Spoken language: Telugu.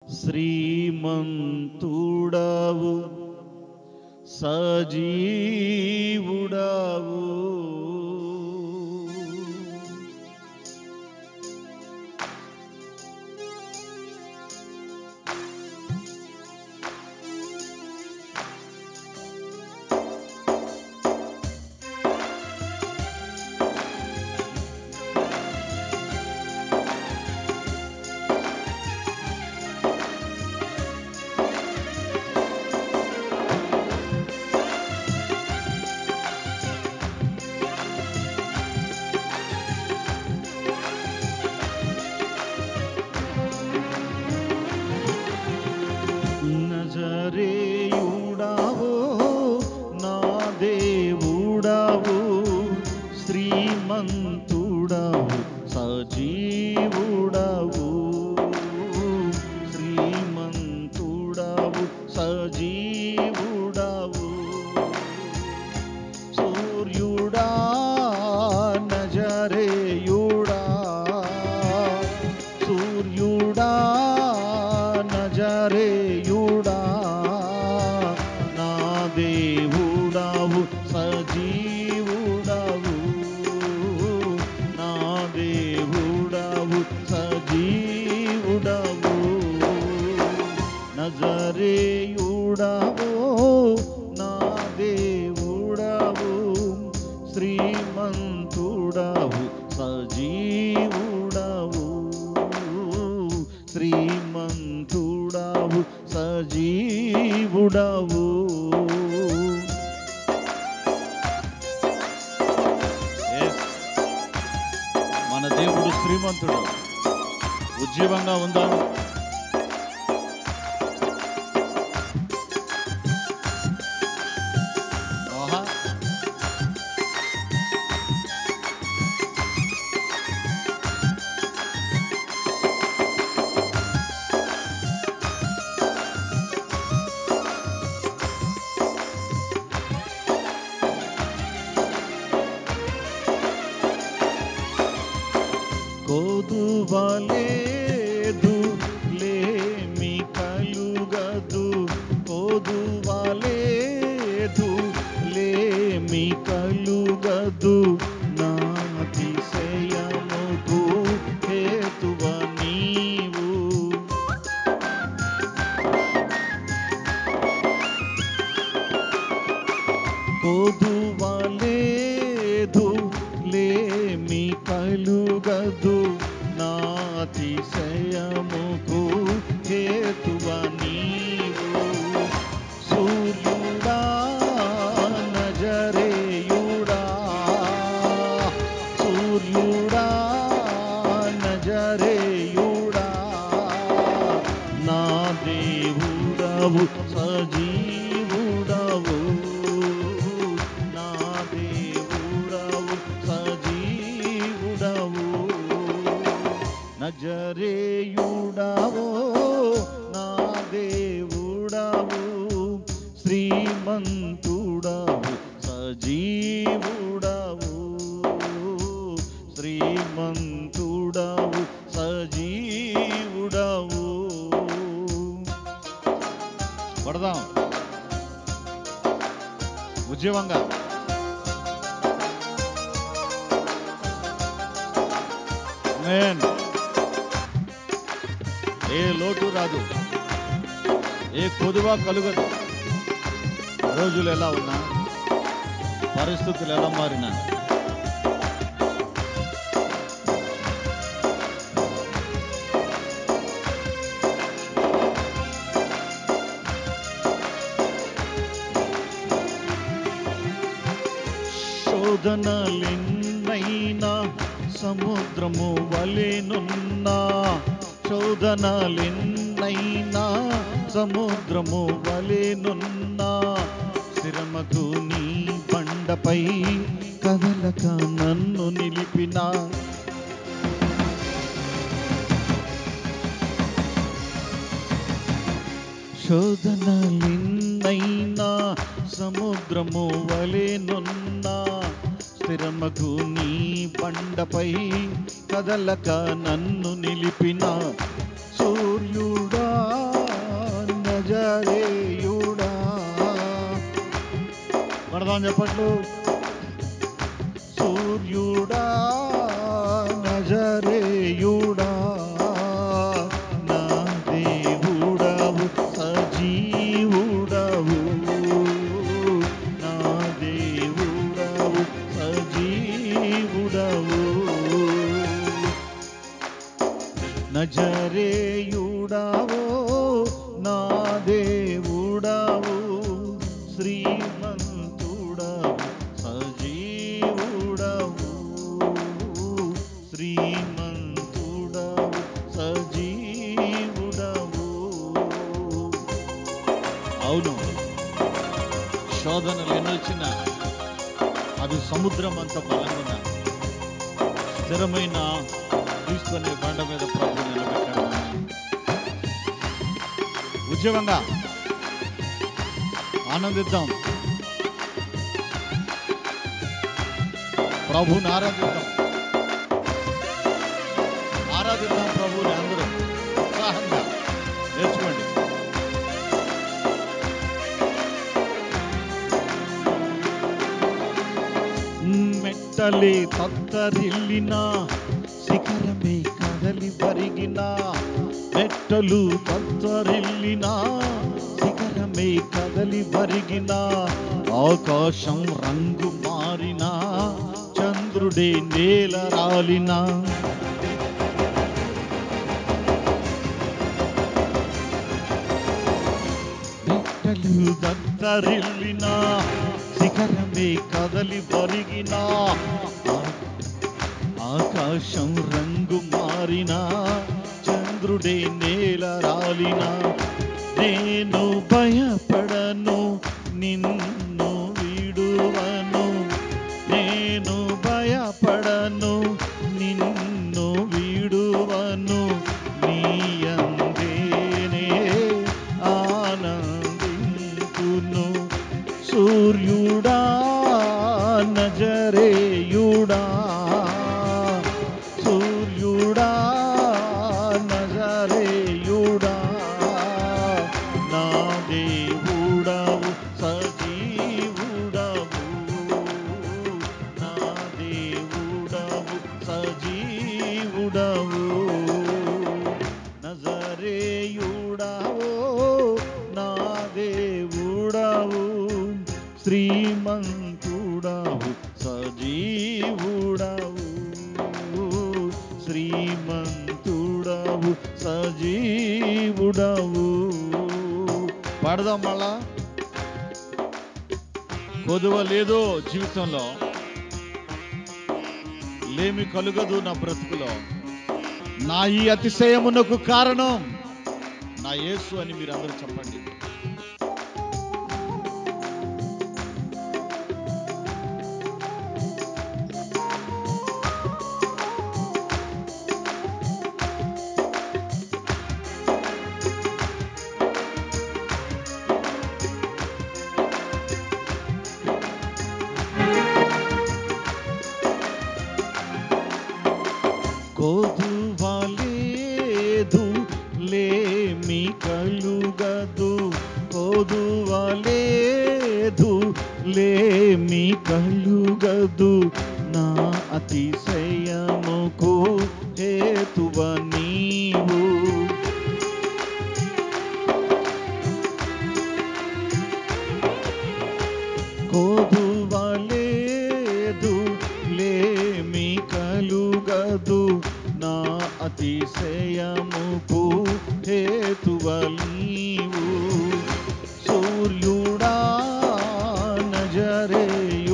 శ్రీమంతుడవు సజీవుడవు నజరేయుడావు నా దేవుడావు శ్రీమంతుడావు సజీవుడావు శ్రీమంతుడావు సజీవుడావు సూర్యుడా నజరేయుడా సూర్యుడా నజరేయుడా నా దేవుడావు సజీవుడావు నా దేవుడావు సజీవుడావు నజరేయుడావు నా దేవుడావు శ్రీమంతుడావు సజీవుడావు శ్రీమంతుడావు సజీవుడావు Yes. మన దేవుడు శ్రీమంతుడు ఉజ్జీవంగా ఉందా ఆహా కోదువలేదు లేమి కలుగదు కోదువలేదు లేమి కలుగదు నా అతిశయముకు హేతువ నీవు కోదువలేదు లేమి కలుగదు నాతిశయముకు హేతువ నీవు సూర్యుడా నజరేయుడా సూర్యుడా నజరేయుడా నా దేవుడవు సజీవుడవు నా దేవుడవు సజీవుడవు నజరేయుడవు నా దేవుడవు శ్రీమంతుడవు సజీవుడవు శ్రీమంతుడవు సజీవుడవు పడదాం ఉద్యమంగా Amen. ఏ లోటు రాదు ఏ కొదువ కలుగదు రోజులు ఎలా ఉన్నా పరిస్థితులు ఎలా మారినా శోధనలెన్నైనా సముద్రము వలెనున్నా శోధనలెన్నైనా సముద్రము వలెనున్నా స్థిరమగు నీ బండపై కదలక నన్ను నిలిపిన శోధనలిన్నైనా సముద్రము వలెనున్నా స్థిరమగు నీ బండపై కదలక నన్ను నిలిపిన సూర్యుడా కొడదాం చెప్పట్లు సూర్యుడా నజరేయుడా నా దేవుడవు సజీవుడవు నా దేవుడవు సజీవుడవు నజరేయుడవో నా దేవుడవు శ్రీమంతుడవు సజీవుడవు శ్రీమంతుడవు సజీవుడవు అవును శోధనలు ఎన్నొచ్చిన అది సముద్రం అంత బలంగా స్థిరమైన క్రీస్తు అనే బండ మీద ప్రభు నిలబెట్టాడు ఉద్యమంగా ఆనందిద్దాం ప్రభుని ఆరాధిద్దాం ఆరాధిద్దాం ప్రభుని అందరూ ఉత్సాహంగా నేర్చుకోండి మెట్టలే తత్తరిల్లిన శిఖరమే కదలి బరిగిన మెట్టలు తత్తరిల్లిన శిఖరమే కదలి బరిగిన ఆకాశం రంగు మారిన చంద్రుడే నేల రాలిన మెట్టలు దత్తరిల్లిన శిఖరమే కదలి బరిగిన ఆకాశం రంగు మారిన చంద్రుడే నేల రాలిన నేను భయపడను నిన్ను విడువను నేను భయపడను నిన్ను విడువను నీ అందేనే ఆనందింతును సూర్యుడా నజరేయుడా సూర్యుడా నజరేయుడా నా దేవుడవు సజీవుడవు నా దేవుడవు సజీవుడవు నజరేయుడవు నా దేవుడవు శ్రీమంతుడవు సజీవుడవు శ్రీమంతుడవు సజీవుడవు పాడదాం మళ్ళా కొదువ లేదు జీవితంలో లేమి కలుగదు నా బ్రతుకులో నా ఈ అతిశయమునకు కారణం నా యేసు అని మీరు అందరూ చెప్పండి కోదువలేదు లేమి కలుగదు కోదువలేదు లేమి కలుగదు నా అతిశయముకు హేతువ నీవు కోదువలేదు లేమి కలుగదు నా అతిశయముకు హేతువ నీవు సూర్యుడా నజరేయుడా